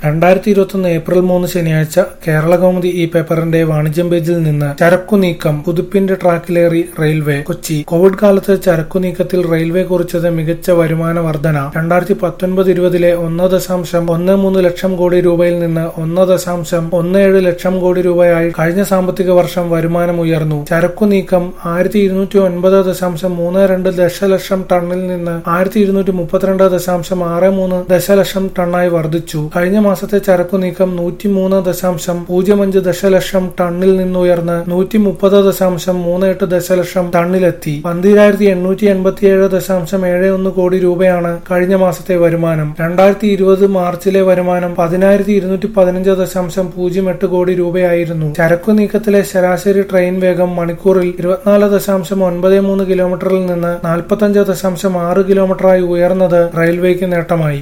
രണ്ടായിരത്തി ഇരുപത്തൊന്ന് ഏപ്രിൽ മൂന്ന് ശനിയാഴ്ച കേരളകൗമുദി ഈ പേപ്പറിന്റെ വാണിജ്യം പേജിൽ നിന്ന് ചരക്കു നീക്കം പുതുപ്പിന്റെ ട്രാക്കിലേറി റെയിൽവേ കൊച്ചി കോവിഡ് കാലത്ത് ചരക്കു നീക്കത്തിൽ റെയിൽവേ കുറിച്ചത് മികച്ച വരുമാന വർധന രണ്ടായിരത്തി പത്തൊൻപത് ഇരുപതിലെ ഒന്ന് ദശാംശം ഒന്ന് മൂന്ന് ലക്ഷം കോടി രൂപയിൽ നിന്ന് ഒന്ന് ദശാംശം ഒന്ന് ഏഴ് ലക്ഷം കോടി രൂപയായി കഴിഞ്ഞ സാമ്പത്തിക വർഷം വരുമാനം ഉയർന്നു ചരക്കു നീക്കം ആയിരത്തി ഇരുന്നൂറ്റി ഒൻപത് ദശാംശം മൂന്ന് രണ്ട് ദശലക്ഷം ടണ്ണിൽ നിന്ന് ആയിരത്തി ഇരുന്നൂറ്റി മുപ്പത്തിരണ്ട് ദശാംശം ആറ് മൂന്ന് ദശലക്ഷം ടണ്ണായി വർദ്ധിച്ചു കഴിഞ്ഞ മാസത്തെ ചരക്കു നീക്കം നൂറ്റിമൂന്ന് ദശാംശം പൂജ്യം അഞ്ച് ദശലക്ഷം ടണ്ണിൽ നിന്നുയർന്ന് നൂറ്റി മുപ്പത് ദശാംശം മൂന്ന് എട്ട് ദശലക്ഷം ടണ്ണിലെത്തി പന്തിരായിരത്തി എണ്ണൂറ്റി എൺപത്തിയേഴ് ദശാംശം ഏഴ് ഒന്ന് കോടി രൂപയാണ് കഴിഞ്ഞ മാസത്തെ വരുമാനം രണ്ടായിരത്തി ഇരുപത് മാർച്ചിലെ വരുമാനം പതിനായിരത്തി ഇരുന്നൂറ്റി പതിനഞ്ച് ദശാംശം പൂജ്യം എട്ട് കോടി രൂപയായിരുന്നു ചരക്കു നീക്കത്തിലെ ശരാശരി ട്രെയിൻ വേഗം മണിക്കൂറിൽ ഇരുപത്തിനാല് ദശാംശം ഒൻപത് മൂന്ന് കിലോമീറ്ററിൽ നിന്ന് നാൽപ്പത്തഞ്ച് ദശാംശം ആറ് കിലോമീറ്ററായി ഉയർന്നത് റെയിൽവേക്ക് നേട്ടമായി